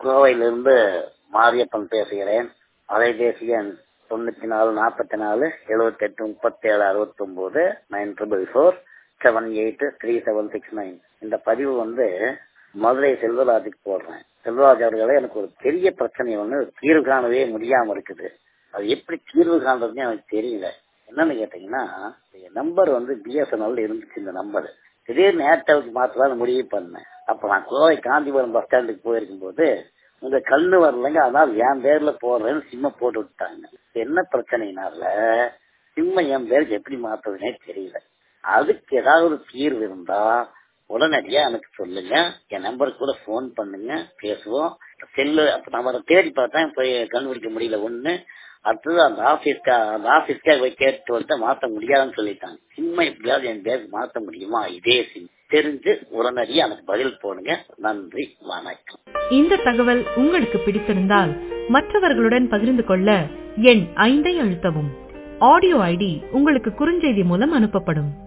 கோவையிலிருந்து மாரியப்பன் பேசுகிறேன் அலைபேசி எண் தொண்ணூத்தி நாலு நாற்பத்தி நாலு எழுபத்தி எட்டு முப்பத்தி ஏழு அறுபத்தி ஒன்பது nine triple four seven eight three seven six nine இந்த பதிவு வந்து மதுரை செல்வராஜுக்கு போடுறேன் செல்வராஜ் அவர்களே எனக்கு ஒரு பெரிய பிரச்சனை ஒன்று தீர்வு காணவே முடியாம இருக்குது அது எப்படி தீர்வு காண்றதுன்னு எனக்கு தெரியல என்னன்னு கேட்டீங்கன்னா நம்பர் வந்து பிஎஸ்என்எல் இருந்துச்சு இந்த நம்பர் திடீர்னு ஏர்டெலுக்கு மாற்றலாம் முடிவு பண்ணேன் அப்ப நான் கோவை காந்திபுரம் பஸ் ஸ்டாண்டுக்கு போயிருக்கும் போது உங்க கண்ணு வரலைங்க அதனால என் பேர்ல போடுறேன்னு சிம்ம போட்டு விட்டாங்க என்ன பிரச்சனைனால சிம்ம என் பேருக்கு எப்படி மாத்துறதுனே தெரியல அதுக்கு ஏதாவது ஒரு தீர்வு இருந்தா உடனடியா எனக்கு சொல்லுங்க என் நம்பருக்கு கூட போன் பண்ணுங்க பேசுவோம் செல்லு அப்ப நம்ம தேடி பார்த்தா போய் கண்டுபிடிக்க முடியல ஒண்ணு அடுத்தது அந்த ஆபீஸ்க்கு அந்த ஆபீஸ்க்கே போய் கேட்டு வந்து மாத்த முடியாதுன்னு சொல்லிட்டாங்க சிம்ம எப்படியாவது என் பேருக்கு மாத்த முடியுமா இதே சிம் தெரிஞ்சு உடனடியா எனக்கு பதில் போடுங்க நன்றி வணக்கம் இந்த தகவல் உங்களுக்கு பிடித்திருந்தால் மற்றவர்களுடன் பகிர்ந்து கொள்ள எண் ஐந்தை அழுத்தவும் ஆடியோ ஐடி உங்களுக்கு குறுஞ்செய்தி மூலம் அனுப்பப்படும்